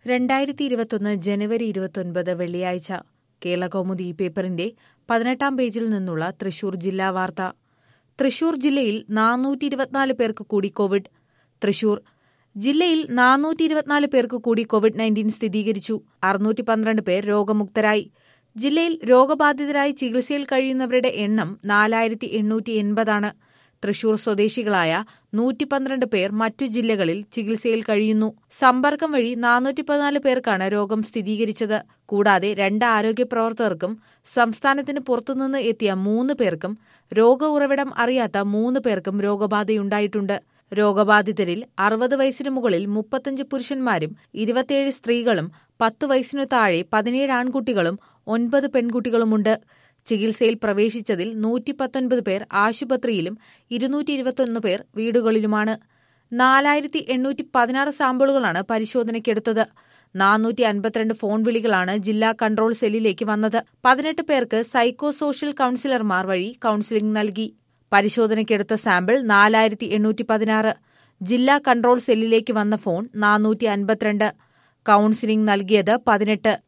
രണ്ടായിരത്തി ഇരുപത്തൊന്ന് ജനുവരി ഇരുപത്തൊൻപത് വെള്ളിയാഴ്ച കേരളകൗമുദി ഈ പേപ്പറിന്റെ പതിനെട്ടാം പേജിൽ നിന്നുള്ള തൃശൂർ ജില്ലാ വാർത്ത തൃശൂർ ജില്ലയിൽ നാനൂറ്റി ഇരുപത്തിനാല് പേർക്ക് കൂടി കോവിഡ് തൃശൂർ ജില്ലയിൽ നാനൂറ്റി ഇരുപത്തിനാല് പേർക്ക് കൂടി കോവിഡ് നയൻറ്റീൻ സ്ഥിരീകരിച്ചു അറുന്നൂറ്റി പന്ത്രണ്ട് പേർ രോഗമുക്തരായി ജില്ലയിൽ രോഗബാധിതരായി ചികിത്സയിൽ കഴിയുന്നവരുടെ എണ്ണം നാലായിരത്തി എണ്ണൂറ്റി എൺപതാണ് തൃശൂർ സ്വദേശികളായ നൂറ്റി പന്ത്രണ്ട് പേർ മറ്റു ജില്ലകളിൽ ചികിത്സയിൽ കഴിയുന്നു സമ്പർക്കം വഴി നാനൂറ്റി പതിനാല് പേർക്കാണ് രോഗം സ്ഥിരീകരിച്ചത് കൂടാതെ രണ്ട് ആരോഗ്യ പ്രവർത്തകർക്കും സംസ്ഥാനത്തിന് പുറത്തുനിന്ന് എത്തിയ മൂന്ന് പേർക്കും രോഗ ഉറവിടം അറിയാത്ത മൂന്ന് പേർക്കും രോഗബാധയുണ്ടായിട്ടുണ്ട് രോഗബാധിതരിൽ അറുപത് വയസ്സിനു മുകളിൽ മുപ്പത്തഞ്ച് പുരുഷന്മാരും ഇരുപത്തിയേഴ് സ്ത്രീകളും പത്ത് വയസ്സിനു താഴെ പതിനേഴ് ആൺകുട്ടികളും ഒൻപത് പെൺകുട്ടികളുമുണ്ട് ചികിത്സയിൽ പ്രവേശിച്ചതിൽ നൂറ്റി പത്തൊൻപത് പേർ ആശുപത്രിയിലും ഇരുന്നൂറ്റി ഇരുപത്തൊന്ന് പേർ വീടുകളിലുമാണ് നാലായിരത്തി എണ്ണൂറ്റി പതിനാറ് സാമ്പിളുകളാണ് പരിശോധനയ്ക്കെടുത്തത് നാനൂറ്റി അൻപത്തിരണ്ട് ഫോൺ വിളികളാണ് ജില്ലാ കൺട്രോൾ സെല്ലിലേക്ക് വന്നത് പതിനെട്ട് പേർക്ക് സൈക്കോ സോഷ്യൽ കൌൺസിലർമാർ വഴി കൌൺസിലിംഗ് നൽകി പരിശോധനയ്ക്കെടുത്ത സാമ്പിൾ നാലായിരത്തി എണ്ണൂറ്റി പതിനാറ് ജില്ലാ കൺട്രോൾ സെല്ലിലേക്ക് വന്ന ഫോൺ നാനൂറ്റി അൻപത്തിരണ്ട് കൌൺസിലിംഗ് നൽകിയത് പതിനെട്ട്